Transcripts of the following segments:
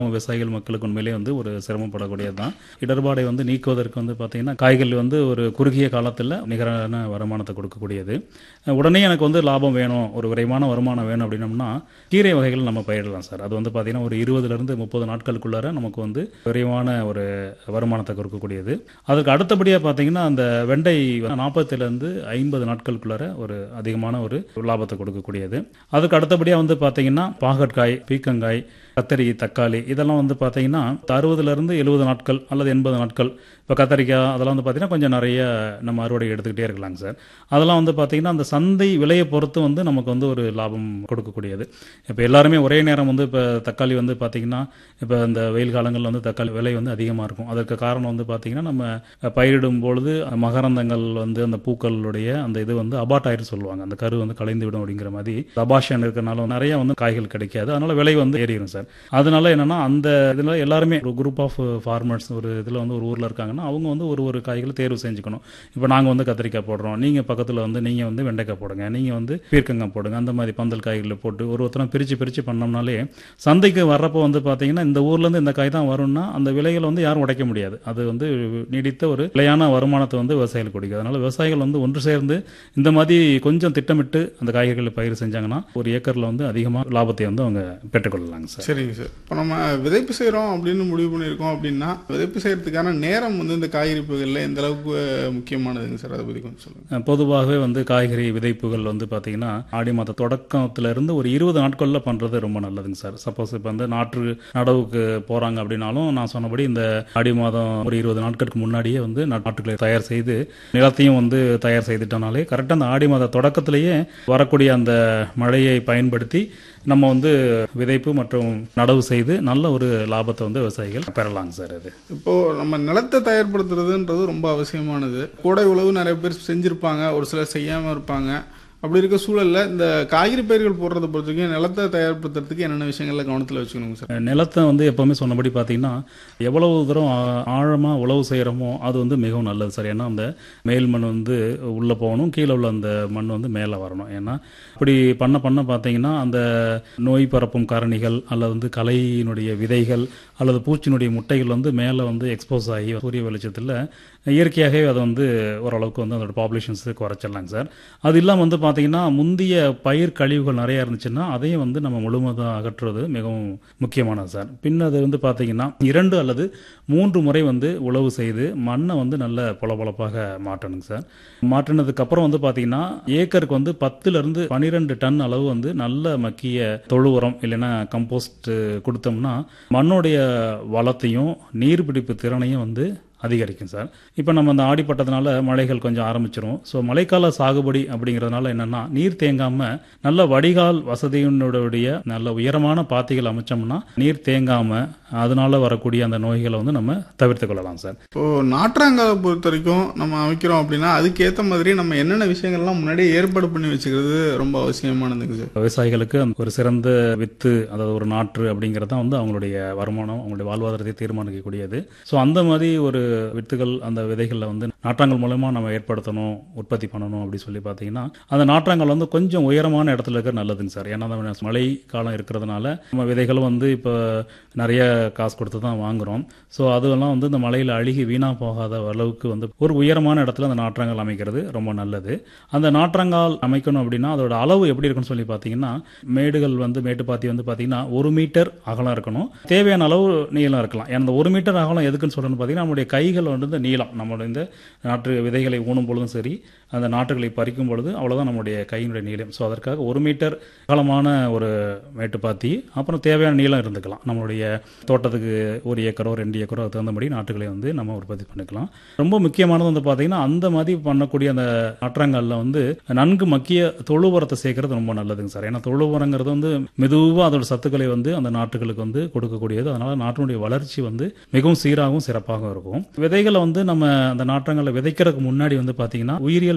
விவசாயிகள் மக்களுக்கு உண்மையிலேயே வந்து ஒரு சிரமப்படக்கூடியது தான் இடர்பாடை வந்து நீக்குவதற்கு வந்து பார்த்தீங்கன்னா காய்கள் வந்து ஒரு குறுகிய காலத்தில் நிகரான வருமானத்தை கொடுக்கக்கூடியது அஹ் உடனே எனக்கு வந்து லாபம் வேணும் ஒரு விரைவான வருமானம் வேணும் அப்படின்னம்னா கீரை வகைகள் நம்ம பயிரிடலாம் சார் அது வந்து பார்த்தீங்கன்னா ஒரு இருபதுலேருந்து முப்பது நாட்களுக்குள்ளார நமக்கு வந்து விரைவான ஒரு வருமானத்தை கொடுக்கக்கூடியது அதுக்கு அடுத்தபடியாக பார்த்தீங்கன்னா அந்த வெண்டை நாற்பதுலேருந்து ஐம்பது நாட்களுக்குள்ளார ஒரு அதிகமான ஒரு லாபத்தை கொடுக்கக்கூடியது அதுக்கு அடுத்தபடியாக வந்து பார்த்தீங்கன்னா பாகற்காய் பீக்கங்காய் கத்தரி தக்காளி இதெல்லாம் வந்து பார்த்தீங்கன்னா அறுபதுலேருந்து எழுபது நாட்கள் அல்லது எண்பது நாட்கள் இப்போ கத்தரிக்காய் அதெல்லாம் வந்து பார்த்தீங்கன்னா கொஞ்சம் நிறைய நம்ம அறுவடை எடுத்துக்கிட்டே இருக்கலாங்க சார் அதெல்லாம் வந்து பார்த்தீங்கன்னா அந்த சந்தை விலையை பொறுத்து வந்து நமக்கு வந்து ஒரு லாபம் கொடுக்கக்கூடியது இப்போ எல்லாருமே ஒரே நேரம் வந்து இப்போ தக்காளி வந்து பார்த்தீங்கன்னா இப்போ இந்த வெயில் காலங்களில் வந்து தக்காளி விலை வந்து அதிகமாக இருக்கும் அதற்கு காரணம் வந்து பார்த்தீங்கன்னா நம்ம பயிரிடும் பொழுது மகரந்தங்கள் வந்து அந்த பூக்களுடைய அந்த இது வந்து அபாட் ஆயிட்டு சொல்லுவாங்க அந்த கரு வந்து கலைந்து விடும் அப்படிங்கிற மாதிரி அபாஷன் இருக்கிறனால நிறைய வந்து காய்கள் கிடைக்காது அதனால விலை வந்து ஏறிடும் சார் அதனால என்னன்னா அந்த இதில் எல்லாருமே ஒரு குரூப் ஆஃப் ஃபார்மர்ஸ் ஒரு இதில் வந்து ஒரு ஊரில் இருக்காங்கன்னா அவங்க வந்து ஒரு ஒரு காய்களை தேர்வு செஞ்சுக்கணும் இப்போ நாங்கள் வந்து கத்திரிக்காய் போடுறோம் நீங்கள் பக்கத்தில் வந்து நீங்கள் வந்து வெண்டைக்காய் போடுங்க நீங்கள் வந்து பீர்க்கங்காய் போடுங்க அந்த மாதிரி பந்தல் காய்களை போட்டு ஒரு ஒருத்தரம் பிரித்து பிரித்து பண்ணோம்னாலே சந்தைக்கு வர்றப்போ வந்து பார்த்தீங்கன்னா இந்த ஊர்லேருந்து இந்த காய் தான் வரும்னா அந்த விலைகளை வந்து யாரும் உடைக்க முடியாது அது வந்து நீடித்த ஒரு நிலையான வருமானத்தை வந்து விவசாயிகள் கொடுக்குது அதனால விவசாயிகள் வந்து ஒன்று சேர்ந்து இந்த மாதிரி கொஞ்சம் திட்டமிட்டு அந்த காய்கறிகளை பயிர் செஞ்சாங்கன்னா ஒரு ஏக்கரில் வந்து அதிகமாக லாபத்தை வந்து அவங்க பெற்றுக்கொள்ளலாங்க சார் சரிங்க சார் இப்போ நம்ம விதைப்பு செய்கிறோம் அப்படின்னு முடிவு பண்ணியிருக்கோம் அப்படின்னா விதைப்பு செய்கிறதுக்கான நேரம் வந்து இந்த காய்கறி பகுதியில் எந்த அளவுக்கு முக்கியமானதுங்க சார் அதை பற்றி கொஞ்சம் சொல்லுங்கள் அஹ் பொதுவாகவே வந்து காய்கறி விதைப்புகள் வந்து பார்த்தீங்கன்னா ஆடி மாத தொடக்கத்துல இருந்து ஒரு இருபது நாட்களில் பண்ணுறது ரொம்ப நல்லதுங்க சார் சப்போஸ் இப்போ வந்து நாற்று நடவுக்கு போகிறாங்க அப்படின்னாலும் நான் சொன்னபடி இந்த ஆடி மாதம் ஒரு இருபது நாட்களுக்கு முன்னாடியே வந்து நாட்டுகளை தயார் செய்து நிலத்தையும் வந்து தயார் செய்துட்டோம்னாலே கரெக்டாக அந்த ஆடி மாத தொடக்கத்திலேயே வரக்கூடிய அந்த மழையை பயன்படுத்தி நம்ம வந்து விதைப்பு மற்றும் நடவு செய்து நல்ல ஒரு லாபத்தை வந்து விவசாயிகள் பெறலாங்க சார் அது இப்போ நம்ம நிலத்தை தயார்படுத்துறதுன்றது ரொம்ப அவசியமானது கோடை உழவு நிறைய பேர் செஞ்சுருப்பாங்க ஒரு சிலர் செய்யாமல் இருப்பாங்க அப்படி இருக்க சூழல்ல இந்த காய்கறி பயிர்கள் போடுறத பொறுத்த வரைக்கும் நிலத்தை தயார்படுத்துறதுக்கு என்னென்ன விஷயங்களை கவனத்தில் வச்சுக்கணுங்க சார் நிலத்தை வந்து எப்பவுமே சொன்னபடி பார்த்தீங்கன்னா எவ்வளவு தூரம் ஆ- ஆழமா உழவு செய்கிறோமோ அது வந்து மிகவும் நல்லது சார் ஏன்னா அந்த மேல் மண் வந்து உள்ளே போகணும் கீழே உள்ள அந்த மண் வந்து மேலே வரணும் ஏன்னா அப்படி பண்ண பண்ண பார்த்தீங்கன்னா அந்த நோய் பரப்பும் காரணிகள் அல்லது வந்து களையினுடைய விதைகள் அல்லது பூச்சியினுடைய முட்டைகள் வந்து மேலே வந்து எக்ஸ்போஸ் ஆகி சூரிய வெளிச்சத்தில் இயற்கையாகவே அதை வந்து ஓரளவுக்கு வந்து அதோட பாப்புலேஷன்ஸ் குறைச்சிடலாங்க சார் அது இல்லாமல் வந்து பார்த்தீங்கன்னா முந்தைய பயிர் கழிவுகள் நிறைய இருந்துச்சுன்னா அதையும் வந்து நம்ம முழுவதும் அகற்றுவது மிகவும் முக்கியமானது சார் பின் அது வந்து பார்த்தீங்கன்னா இரண்டு அல்லது மூன்று முறை வந்து உழவு செய்து மண்ணை வந்து நல்ல பொலபொலப்பாக மாற்றணுங்க சார் மாற்றினதுக்கு அப்புறம் வந்து பார்த்தீங்கன்னா ஏக்கருக்கு வந்து பத்துலேருந்து பன்னிரெண்டு டன் அளவு வந்து நல்ல மக்கிய தொழு உரம் இல்லைன்னா கம்போஸ்ட் கொடுத்தோம்னா மண்ணுடைய வளத்தையும் நீர்பிடிப்பு திறனையும் வந்து அதிகரிக்கும் சார் இப்போ நம்ம அந்த ஆடிப்பட்டதுனால மழைகள் கொஞ்சம் ஆரம்பிச்சிரும் ஸோ மழைக்கால சாகுபடி அப்படிங்கிறதுனால என்னன்னா நீர் தேங்காம நல்ல வடிகால் வசதியினுடைய நல்ல உயரமான பாத்திகள் அமைச்சோம்னா நீர் தேங்காம அதனால வரக்கூடிய அந்த நோய்களை வந்து நம்ம தவிர்த்து கொள்ளலாம் சார் இப்போ நாற்றாங்காலை பொறுத்த வரைக்கும் நம்ம அமைக்கிறோம் அப்படின்னா அதுக்கேற்ற மாதிரி நம்ம என்னென்ன விஷயங்கள்லாம் முன்னாடியே ஏற்பாடு பண்ணி வச்சுக்கிறது ரொம்ப அவசியமானதுங்க சார் விவசாயிகளுக்கு அந்த ஒரு சிறந்த வித்து அதாவது ஒரு நாற்று அப்படிங்கிறது தான் வந்து அவங்களுடைய வருமானம் அவங்களுடைய வாழ்வாதாரத்தை தீர்மானிக்கக்கூடியது ஸோ அந்த மாதிரி ஒரு வித்துகள் அந்த விதைகளில் வந்து நாற்றாங்கல் மூலமா நம்ம ஏற்படுத்தணும் உற்பத்தி பண்ணணும் அப்படி சொல்லி பார்த்தீங்கன்னா அந்த நாற்றாங்கல் வந்து கொஞ்சம் உயரமான இடத்துல இருக்க நல்லதுங்க சார் ஏன்னா அந்த மழை காலம் இருக்கிறதுனால நம்ம விதைகளும் வந்து இப்போ நிறைய காசு கொடுத்து தான் வாங்குறோம் ஸோ அதெல்லாம் வந்து இந்த மழையில் அழுகி வீணாக போகாத அளவுக்கு வந்து ஒரு உயரமான இடத்துல அந்த நாற்றாங்கல் அமைக்கிறது ரொம்ப நல்லது அந்த நாற்றங்கால் அமைக்கணும் அப்படின்னா அதோட அளவு எப்படி இருக்குன்னு சொல்லி பார்த்தீங்கன்னா மேடுகள் வந்து மேட்டுப்பாத்தி வந்து பார்த்தீங்கன்னா ஒரு மீட்டர் அகலம் இருக்கணும் தேவையான அளவு நீளம் இருக்கலாம் ஏன்னா அந்த ஒரு மீட்டர் அகலம் எதுக்குன்னு சொல்றேன்னு பார்த்தீங்கன்னா நம்மளுடைய கைகள் வந்து இந்த நீளம் நம்மளுடைய இந்த நாற்று விதைகளை ஊனும் பொழுதும் சரி அந்த நாற்றுகளை பறிக்கும் பொழுது அவ்வளோதான் நம்முடைய கையினுடைய நீளம் ஸோ அதற்காக ஒரு மீட்டர் அகலமான ஒரு மேட்டுப்பாத்தி அப்புறம் தேவையான நீளம் இருந்துக்கலாம் நம்மளுடைய தோட்டத்துக்கு ஒரு ஏக்கரோ ரெண்டு ஏக்கரோ அதுக்கு தகுந்தபடி நாற்றுகளை வந்து நம்ம உற்பத்தி பண்ணிக்கலாம் ரொம்ப முக்கியமானது வந்து பார்த்தீங்கன்னா அந்த மாதிரி பண்ணக்கூடிய அந்த நாற்றாங்கல்ல வந்து நன்கு மக்கிய தொழு உரத்தை சேர்க்கறது ரொம்ப நல்லதுங்க சார் ஏன்னா தொழு உரங்கிறது வந்து மெதுவாக அதோட சத்துக்களை வந்து அந்த நாற்றுகளுக்கு வந்து கொடுக்கக்கூடியது அதனால நாட்டினுடைய வளர்ச்சி வந்து மிகவும் சீராகவும் சிறப்பாகவும் இருக்கும் விதைகளை வந்து நம்ம அந்த நாற்றங்களை விதைக்கிறதுக்கு முன்னாடி வந்து பார்த்தீங்கன்னா உயிரியல்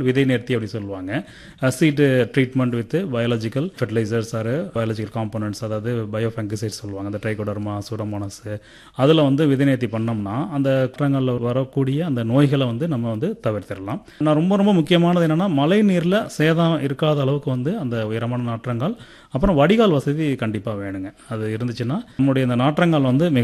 விதை நேர்த்தி அப்படி சொல்லுவாங்க seed treatment with biological fertilizers or biological components அதாவது பயோஃபெங்கசைட் சொல்லுவாங்க அந்த ட்ரைகோடர்மா சூடமோனஸ் அதில் வந்து விதை நேர்த்தி பண்ணோம்னா அந்த குற்றங்களில் வரக்கூடிய அந்த நோய்களை வந்து நம்ம வந்து தவிர்த்திடலாம் நான் ரொம்ப ரொம்ப முக்கியமானது என்னென்னா மழை நீரில் சேதம் இருக்காத அளவுக்கு வந்து அந்த உயரமான நாற்றங்கால் அப்புறம் வடிகால் வசதி கண்டிப்பாக வேணுங்க அது இருந்துச்சுன்னா நம்முடைய அந்த நாற்றங்கால் வந்து மிக